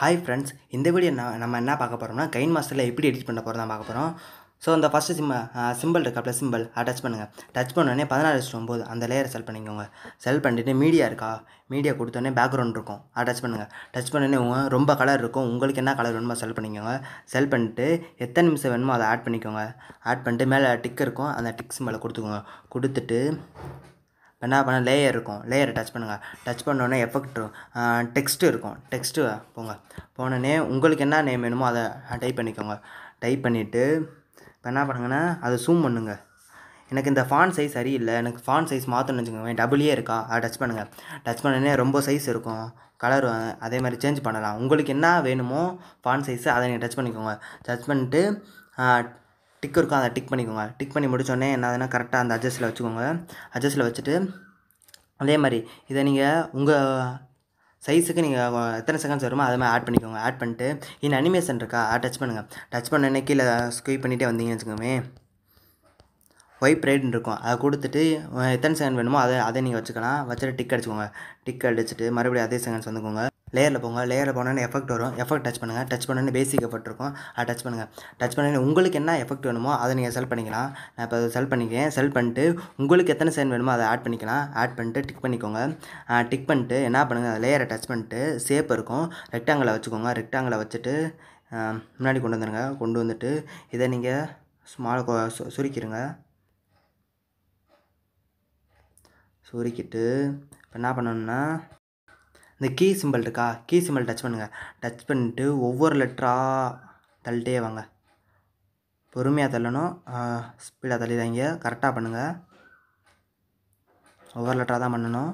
hi friends இந்த video நான் நம்ம என்ன பார்க்க போகிறோம்னா கைன் மாஸ்டரில் எப்படி எடிட் பண்ண போகிறோம் தான் பார்க்க போகிறோம் ஸோ அந்த ஃபஸ்ட்டு சிம்ம சிம்பிள் இருக்காப்ல சிம்பிள் அதை டச் பண்ணுங்கள் டச் பண்ணோடனே பதினாறு இஸ்டு ஒம்பது அந்த லேயரை செல் பண்ணிக்கோங்க செல் பண்ணிட்டு மீடியா இருக்கா மீடியா கொடுத்தோடனே பேக்ரவுண்ட் இருக்கும் அதை டச் பண்ணுங்கள் டச் பண்ணோடனே உங்க ரொம்ப கலர் இருக்கும் உங்களுக்கு என்ன கலர் வேணுமோ செல் பண்ணிக்கோங்க செல் பண்ணிட்டு எத்தனை நிமிஷம் வேணுமோ அதை ஆட் பண்ணிக்கோங்க ஆட் பண்ணிட்டு மேலே டிக் இருக்கும் அந்த டிக் சிம்பிளை கொடுத்துக்கோங்க கொடுத்துட்டு இப்போ என்ன பண்ண லேயர் இருக்கும் லேயரை டச் பண்ணுங்கள் டச் பண்ணோடனே எஃபெக்ட் டெக்ஸ்ட்டு இருக்கும் டெக்ஸ்ட்டு போங்க போனோடனே உங்களுக்கு என்ன நேம் வேணுமோ அதை டைப் பண்ணிக்கோங்க டைப் பண்ணிவிட்டு இப்போ என்ன பண்ணுங்கன்னா அதை ஜூம் பண்ணுங்கள் எனக்கு இந்த ஃபான் சைஸ் சரியில்லை எனக்கு ஃபான் சைஸ் மாற்றணும்னு வச்சுக்கோங்க டபுளே இருக்கா அதை டச் பண்ணுங்கள் டச் பண்ணோடனே ரொம்ப சைஸ் இருக்கும் கலர் அதே மாதிரி சேஞ்ச் பண்ணலாம் உங்களுக்கு என்ன வேணுமோ ஃபான் சைஸு அதை நீங்கள் டச் பண்ணிக்கோங்க டச் பண்ணிட்டு டிக் இருக்கும் அதை டிக் பண்ணிக்கோங்க டிக் பண்ணி முடிச்சோடனே என்ன ஆகுதுன்னா கரெக்டாக அந்த அட்ஜஸ்ட்டில் வச்சுக்கோங்க அட்ஜஸ்ட்டில் வச்சுட்டு அதே மாதிரி இதை நீங்கள் உங்கள் சைஸுக்கு நீங்கள் எத்தனை செகண்ட்ஸ் வருமோ அதை மாதிரி ஆட் பண்ணிக்கோங்க ஆட் பண்ணிட்டு இன்னும் அனிமேஷன் இருக்கா அதை டச் பண்ணுங்கள் டச் பண்ணோடனே கீழே ஸ்குயிப் பண்ணிகிட்டே வந்தீங்கன்னு வச்சுக்கோமே ஒய்ப் ரைட்னு இருக்கும் அதை கொடுத்துட்டு எத்தனை செகண்ட் வேணுமோ அதை அதை நீங்கள் வச்சுக்கலாம் வச்சுட்டு டிக் அடிச்சுக்கோங்க டிக் அடிச்சுட்டு மறுபடியும் அதே செகண்ட்ஸ் வந்துக்கோங்க லேயரில் போங்க லேயரில் போனோன்னே எஃபெக்ட் வரும் எஃபெக்ட் டச் பண்ணுங்கள் டச் பண்ணோன்னே பேசிக் எஃபெக்ட் இருக்கும் அதை டச் பண்ணுங்கள் டச் பண்ணோன்னே உங்களுக்கு என்ன எஃபெக்ட் வேணுமோ அதை நீங்கள் செல் பண்ணிக்கலாம் நான் இப்போ செல் பண்ணிக்கிறேன் செல் பண்ணிட்டு உங்களுக்கு எத்தனை செகண்ட் வேணுமோ அதை ஆட் பண்ணிக்கலாம் ஆட் பண்ணிட்டு டிக் பண்ணிக்கோங்க டிக் பண்ணிட்டு என்ன பண்ணுங்கள் லேயரை டச் பண்ணிட்டு ஷேப் இருக்கும் ரெக்டாங்கிளை வச்சுக்கோங்க ரெக்டாங்கிளை வச்சுட்டு முன்னாடி கொண்டு வந்துடுங்க கொண்டு வந்துட்டு இதை நீங்கள் ஸ்மால் சுருக்கிடுங்க சுருக்கிட்டு இப்போ என்ன பண்ணணும்னா இந்த கீ சிம்பிள் இருக்கா கீ சிம்பிள் டச் பண்ணுங்கள் டச் பண்ணிட்டு ஒவ்வொரு லெட்டராக தள்ளிட்டே வாங்க பொறுமையாக தள்ளணும் ஸ்பீடாக தள்ளிடாங்க கரெக்டாக பண்ணுங்கள் ஒவ்வொரு லெட்டராக தான் பண்ணணும்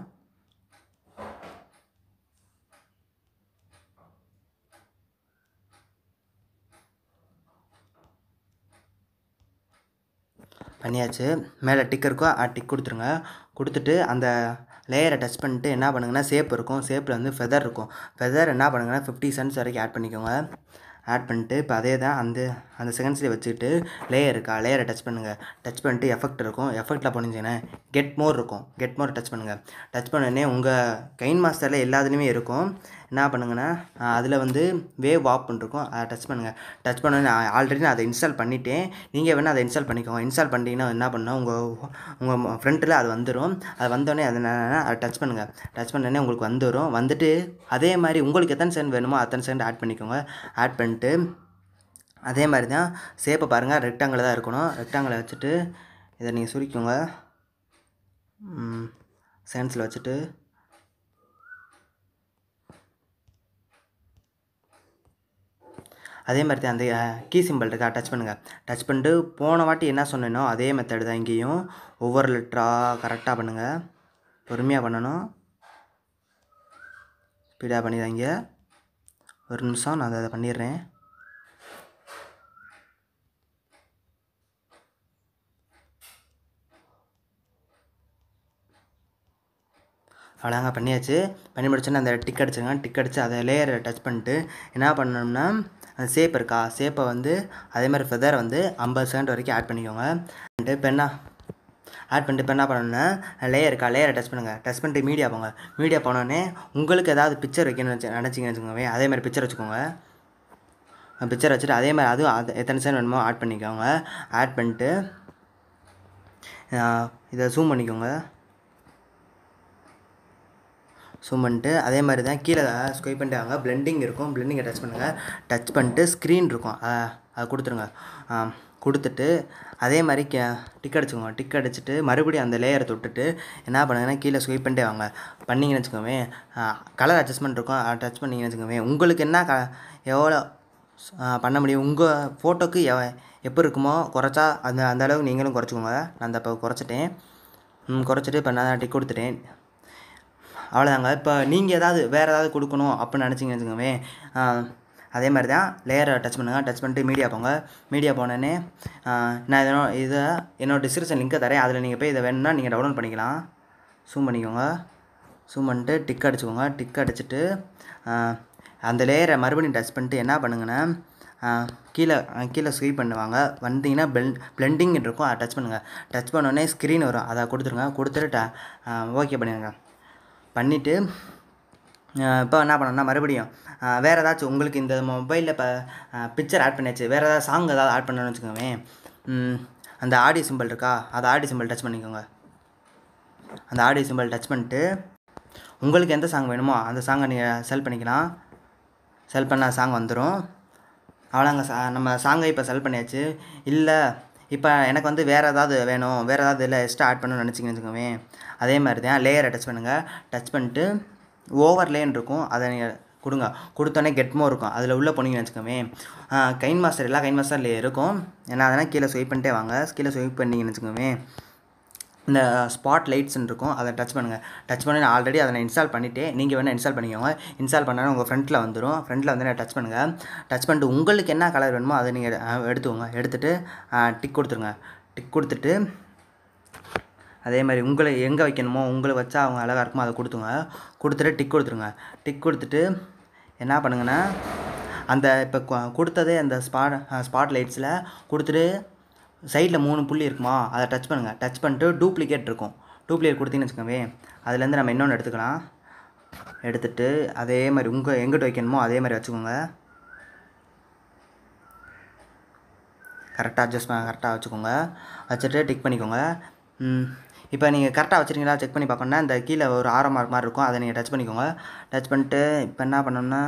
பண்ணியாச்சு மேலே டிக் இருக்கோ டிக் கொடுத்துருங்க கொடுத்துட்டு அந்த லேயரை டச் பண்ணிட்டு என்ன பண்ணுங்கன்னா சேப் இருக்கும் சேப்பில் வந்து ஃபெதர் இருக்கும் ஃபெதர் என்ன பண்ணுங்கன்னா ஃபிஃப்டி சென்ட்ஸ் வரைக்கும் ஆட் பண்ணிக்கோங்க ஆட் பண்ணிட்டு இப்போ அதே தான் அந்த அந்த செகண்ட்ஸ்லேயே வச்சுக்கிட்டு லேயர் இருக்கா லேயரை டச் பண்ணுங்கள் டச் பண்ணிட்டு எஃபெக்ட் இருக்கும் எஃபெக்ட்டில் போனீங்கன்னா கெட் மோர் இருக்கும் கெட் மோர் டச் பண்ணுங்கள் டச் பண்ணனே உங்கள் கைன் மாஸ்டரில் எல்லாத்துலேயுமே இருக்கும் என்ன பண்ணுங்கன்னா அதில் வந்து வேவ் வாப்னு இருக்கும் அதை டச் பண்ணுங்கள் டச் பண்ண ஆல்ரெடி நான் அதை இன்ஸ்டால் பண்ணிட்டேன் நீங்கள் வேணால் அதை இன்ஸ்டால் பண்ணிக்கோங்க இன்ஸ்டால் பண்ணிட்டீங்கன்னா என்ன பண்ணால் உங்கள் உங்கள் ஃப்ரண்ட்டில் அது வந்துடும் அது வந்தோடனே அதை அதை டச் பண்ணுங்கள் டச் பண்ணோடனே உங்களுக்கு வந்துடும் வந்துட்டு அதே மாதிரி உங்களுக்கு எத்தனை செகண்ட் வேணுமோ அத்தனை செகண்ட் ஆட் பண்ணிக்கோங்க ஆட் பண்ணிட்டு அதே மாதிரி தான் சேப்பை பாருங்கள் ரெக்டாங்கில் தான் இருக்கணும் ரெக்டாங்கில் வச்சுட்டு இதை நீங்கள் சுருக்கிக்கோங்க செகண்ட்ஸில் வச்சுட்டு அதே மாதிரி தான் அந்த கீ சிம்பிள் இருக்கா டச் பண்ணுங்கள் டச் பண்ணிட்டு போன வாட்டி என்ன சொன்னேனோ அதே மெத்தடு தான் இங்கேயும் ஒவ்வொரு லிட்டராக கரெக்டாக பண்ணுங்கள் பொறுமையாக பண்ணணும் ஸ்பீடாக பண்ணிடுறாங்க ஒரு நிமிஷம் நான் அதை பண்ணிடுறேன் அவ்வளோங்க பண்ணியாச்சு பண்ணி முடிச்சோன்னா அந்த டிக் அடிச்சுங்க டிக் அடித்து அதை லேயரை டச் பண்ணிட்டு என்ன பண்ணணும்னா அந்த சேப் இருக்கா சேப்பை வந்து அதே மாதிரி ஃபெதரை வந்து ஐம்பது செகண்ட் வரைக்கும் ஆட் பண்ணிக்கோங்க இப்போ என்ன ஆட் பண்ணிட்டு இப்போ என்ன பண்ணணும்னா லேயர் இருக்கா லேயரை டச் பண்ணுங்கள் டச் பண்ணிட்டு மீடியா போங்க மீடியா போனோடனே உங்களுக்கு ஏதாவது பிக்சர் வைக்கணும்னு வச்சு நினச்சிங்கன்னு வச்சுக்கோங்க அதே மாதிரி பிக்சர் வச்சுக்கோங்க பிக்சர் வச்சுட்டு அதே மாதிரி அதுவும் அது எத்தனை செகண்ட் வேணுமோ ஆட் பண்ணிக்கோங்க ஆட் பண்ணிட்டு இதை ஜூம் பண்ணிக்கோங்க ஜூம் பண்ணிட்டு அதே மாதிரி தான் கீழே ஸ்கொய் பண்ணிட்டு வாங்க பிளெண்டிங் இருக்கும் பிளெண்டிங்கை டச் பண்ணுங்கள் டச் பண்ணிட்டு ஸ்க்ரீன் இருக்கும் அதை கொடுத்துருங்க கொடுத்துட்டு அதே மாதிரி கே டிக் அடிச்சுக்கோங்க டிக் அடிச்சுட்டு மறுபடியும் அந்த லேயரை தொட்டுட்டு என்ன பண்ணுங்கன்னா கீழே ஸ்வைப் பண்ணிட்டே வாங்க பண்ணிங்கன்னு வச்சுக்கோங்க கலர் அட்ஜஸ்ட்மெண்ட் இருக்கும் அதை டச் பண்ணிங்கன்னு வச்சுக்கோங்க உங்களுக்கு என்ன க எவ்வளோ பண்ண முடியும் உங்கள் ஃபோட்டோக்கு எவ எப்போ இருக்குமோ குறைச்சா அந்த அந்த அளவுக்கு நீங்களும் குறைச்சிக்கோங்க நான் அந்த இப்போ குறைச்சிட்டேன் குறைச்சிட்டு இப்போ நான் டிக் கொடுத்துட்டேன் அவ்வளோதாங்க இப்போ நீங்கள் ஏதாவது வேறு ஏதாவது கொடுக்கணும் அப்படின்னு நினச்சிங்கன்னு வச்சுக்கோங்க அதே மாதிரி தான் லேயரை டச் பண்ணுங்கள் டச் பண்ணிட்டு மீடியா போங்க மீடியா போனோடனே நான் இதனோ இதை என்னோடய டிஸ்கிரிப்ஷன் லிங்க்கை தரேன் அதில் நீங்கள் போய் இதை வேணும்னா நீங்கள் டவுன்லோட் பண்ணிக்கலாம் ஜூம் பண்ணிக்கோங்க ஜூம் பண்ணிட்டு டிக் அடிச்சுக்கோங்க டிக் அடிச்சுட்டு அந்த லேயரை மறுபடியும் டச் பண்ணிட்டு என்ன பண்ணுங்கன்னா கீழே கீழே ஸ்வீப் பண்ணுவாங்க வந்தீங்கன்னா பெல் பிளெண்டிங் இருக்கும் அதை டச் பண்ணுங்கள் டச் பண்ணோடனே ஸ்க்ரீன் வரும் அதை கொடுத்துருங்க கொடுத்துட்டு ஓகே பண்ணிடுங்க பண்ணிவிட்டு இப்போ என்ன பண்ணணும்னா மறுபடியும் அஹ், வேறு ஏதாச்சும் உங்களுக்கு இந்த மொபைலில் இப்போ பிக்சர் ஆட் பண்ணியாச்சு வேறு ஏதாவது சாங் ஏதாவது ஆட் பண்ணணும்னு வச்சுக்கோங்க ம், அந்த ஆடியோ சிம்பிள் இருக்கா அந்த ஆடியோ சிம்பிள் டச் பண்ணிக்கோங்க அந்த ஆடியோ சிம்பிள் டச் பண்ணிட்டு உங்களுக்கு எந்த சாங் வேணுமோ அந்த சாங்கை நீங்கள் செல் பண்ணிக்கலாம் செல் பண்ண சாங் வந்துடும் அவ்வளோங்க சா நம்ம சாங்கை இப்போ செல் பண்ணியாச்சு இல்லை இப்போ எனக்கு வந்து வேறு ஏதாவது வேணும் வேறு ஏதாவது இல்லை எக்ஸ்ட்ரா ஆட் பண்ணணும்னு நினச்சிங்கன்னு வச்சுக்கோங்க அதே மாதிரி தான் லேயரை டச் பண்ணுங்கள் டச் பண்ணிட்டு ஓவர் லேன் இருக்கும் அதை நீங்கள் கொடுங்க கொடுத்தோன்னே கெட்மோ இருக்கும் அதில் உள்ளே போனீங்கன்னு வச்சுக்கோமே கைன் மாஸ்டர் எல்லா கைன் மாஸ்டர்லேயே இருக்கும் ஏன்னா அதனால் கீழே ஸ்வைப் பண்ணிட்டே வாங்க கீழே ஸ்வைப் பண்ணிங்கன்னு வச்சுக்கோமே இந்த ஸ்பாட் லைட்ஸ்னு இருக்கும் அதை டச் பண்ணுங்கள் டச் பண்ணி நான் ஆல்ரெடி அதை நான் இன்ஸ்டால் பண்ணிவிட்டு நீங்கள் வேணால் இன்ஸ்டால் பண்ணிக்கோங்க இன்ஸ்டால் பண்ணாலும் உங்கள் ஃப்ரண்ட்டில் வந்துடும் ஃப்ரண்ட்டில் வந்து டச் பண்ணுங்கள் டச் பண்ணிட்டு உங்களுக்கு என்ன கலர் வேணுமோ அதை நீங்கள் எடுத்துக்கோங்க எடுத்துகிட்டு டிக் கொடுத்துருங்க டிக் கொடுத்துட்டு அதே மாதிரி உங்களை எங்கே வைக்கணுமோ உங்களை வச்சா அவங்க அழகாக இருக்குமோ அதை கொடுத்துங்க கொடுத்துட்டு டிக் கொடுத்துருங்க டிக் கொடுத்துட்டு என்ன பண்ணுங்கன்னா அந்த இப்போ கு- கொடுத்ததே அந்த ஸ்பாட் ஸ்பாட் லைட்ஸில் கொடுத்துட்டு சைடில் மூணு புள்ளி இருக்குமா அதை டச் பண்ணுங்கள் டச் பண்ணிட்டு டூப்ளிகேட் இருக்கும் டூப்ளிகேட் கொடுத்தீங்கன்னு வச்சுக்கோங்க அதுலேருந்து நம்ம இன்னொன்று எடுத்துக்கலாம் எடுத்துட்டு அதே மாதிரி உங்கள் எங்கிட்ட வைக்கணுமோ அதே மாதிரி வச்சுக்கோங்க கரெக்டாக அட்ஜஸ்ட் பண்ண கரெக்டாக வச்சுக்கோங்க வச்சுட்டு டிக் பண்ணிக்கோங்க இப்போ நீங்கள் கரெக்டாக வச்சுருக்கீங்களா செக் பண்ணி பார்க்கணுன்னா இந்த கீழே ஒரு ஆரம் மார்க் மாதிரி இருக்கும் அதை நீங்கள் டச் பண்ணிக்கோங்க டச் பண்ணிட்டு இப்போ என்ன பண்ணணும்னா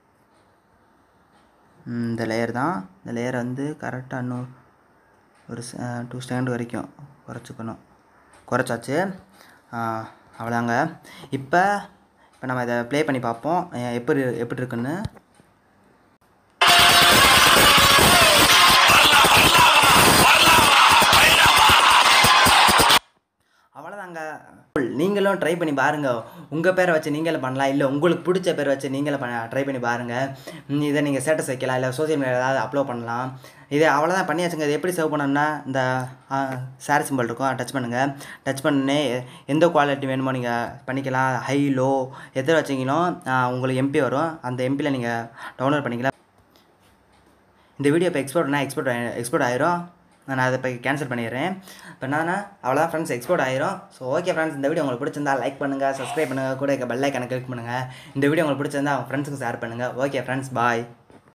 ம், இந்த லேயர் தான் இந்த லேயர் வந்து கரெக்டாக இன்னும் ஒரு டூ ஸ்டாண்ட் வரைக்கும் குறைச்சிக்கணும் குறைச்சாச்சு ஆ, அவ்வளோதாங்க இப்போ இப்போ நம்ம இதை ப்ளே பண்ணி பார்ப்போம் அஹ் எப்படி எப்படி இருக்குன்னு அவ்வளோதாங்க நீங்களும் ட்ரை பண்ணி பாருங்கள் உங்கள் பேரை வச்சு நீங்களே பண்ணலாம் இல்லை உங்களுக்கு பிடிச்ச பேர் வச்சு நீங்களே பண்ண ட்ரை பண்ணி பாருங்கள் ம், இதை நீங்கள் ஸ்டேட்டஸ் வைக்கலாம் இல்லை சோஷியல் மீடியா ஏதாவது அப்லோட் பண்ணலாம் இது அவ்வளோதான் பண்ணியாச்சுங்க இது எப்படி சேவ் பண்ணணும்னா இந்த ஷேர் சிம்பிள் இருக்கும் டச் பண்ணுங்கள் டச் பண்ணே எந்த குவாலிட்டி வேணுமோ நீங்கள் பண்ணிக்கலாம் ஹை லோ எதில் வச்சிங்களோ உங்களுக்கு எம்பி வரும் அந்த எம்பியில் நீங்கள் டவுன்லோட் பண்ணிக்கலாம் இந்த வீடியோ இப்போ எக்ஸ்போர்ட்னா எக்ஸ்போர்ட் எக்ஸ்போர்ட் ஆயிரும் நான் அதை இப்போ கேன்சல் பண்ணிடுறேன் இப்போ என்னன்னா அவ்வளோதான் ஃப்ரெண்ட்ஸ் எக்ஸ்போர்ட் ஆயிரும் ஸோ ஓகே ஃப்ரெண்ட்ஸ் இந்த வீடியோ உங்களுக்கு பிடிச்சிருந்தா லைக் பண்ணுங்கள் சப்ஸ்கிரைப் பண்ணுங்கள் கூட இருக்க பெல் ஐக்கனை கிளிக் பண்ணுங்கள் இந்த வீடியோ உங்களுக்கு பிடிச்சிருந்தா அவங்க ஃப்ரெண்ட்ஸுக்கு ஷேர் பண்ணுங்கள் ஓகே ஃப்ரெண்ட்ஸ் பாய்